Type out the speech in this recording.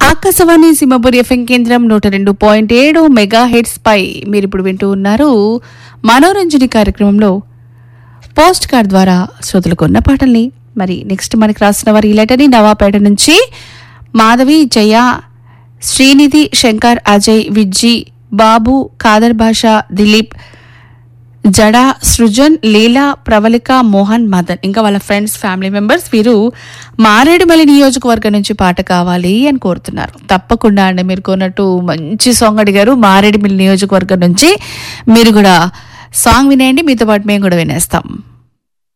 Akashvani Simhapuri FM కేంద్రం నూట రెండు పాయింట్ ఏడు మెగా హెడ్స్ పై మీరు ఇప్పుడు వింటూ ఉన్నారు మనోరంజని కార్యక్రమంలో పోస్ట్ కార్డ్ ద్వారా శ్రోతలకు ఉన్న పాటల్ని మరి నెక్స్ట్ మనకి రాసిన వారి ఈ లెటర్ని నవాపేట నుంచి మాధవి జయ శ్రీనిధి శంకర్ అజయ్ విజ్జి బాబు ఖాదర్ భాష దిలీప్ జడా సృజన్ లీలా ప్రవళిక మోహన్ మదన్ ఇంకా వాళ్ళ ఫ్రెండ్స్ ఫ్యామిలీ మెంబర్స్ వీరు మారేడుమల్లి నియోజకవర్గం నుంచి పాట కావాలి అని కోరుతున్నారు తప్పకుండా అండి మీరు కొన్నట్టు మంచి సాంగ్ అడిగారు మారేడుమల్లి నియోజకవర్గం నుంచి మీరు కూడా సాంగ్ వినేయండి మీతో పాటు మేము కూడా వినేస్తాం